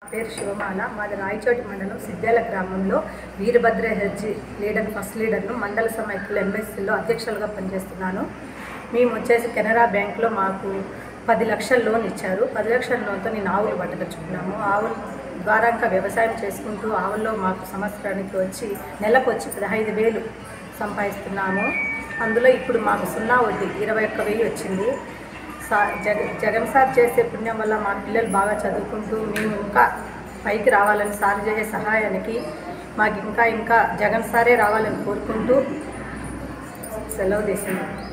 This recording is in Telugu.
పేరు శివమాల మాది రాయచోటి మండలం సిద్దేల గ్రామంలో వీరభద్ర హెడ్జి లీడర్ ఫస్ట్ లీడర్ను మండల సమైక్యులు ఎంఎస్సీలో అధ్యక్షులుగా పనిచేస్తున్నాను మేము వచ్చేసి కెనరా బ్యాంక్లో మాకు పది లక్షల లోన్ ఇచ్చారు పది లక్షల లోన్తో నేను ఆవులు పట్టదలుచుకున్నాము ఆవుల ద్వారా ఇంకా వ్యవసాయం చేసుకుంటూ ఆవుల్లో మాకు సంవత్సరానికి వచ్చి నెలకు వచ్చి పదహైదు వేలు సంపాదిస్తున్నాము అందులో ఇప్పుడు మాకు సున్నా వడ్డీ ఇరవై ఒక్క వెయ్యి వచ్చింది సా జగ జగన్ సార్ చేసే పుణ్యం వల్ల మా పిల్లలు బాగా చదువుకుంటూ మేము ఇంకా పైకి రావాలని సార్ చేసే సహాయానికి మాకు ఇంకా ఇంకా జగన్ సారే రావాలని కోరుకుంటూ సెలవు తీసింది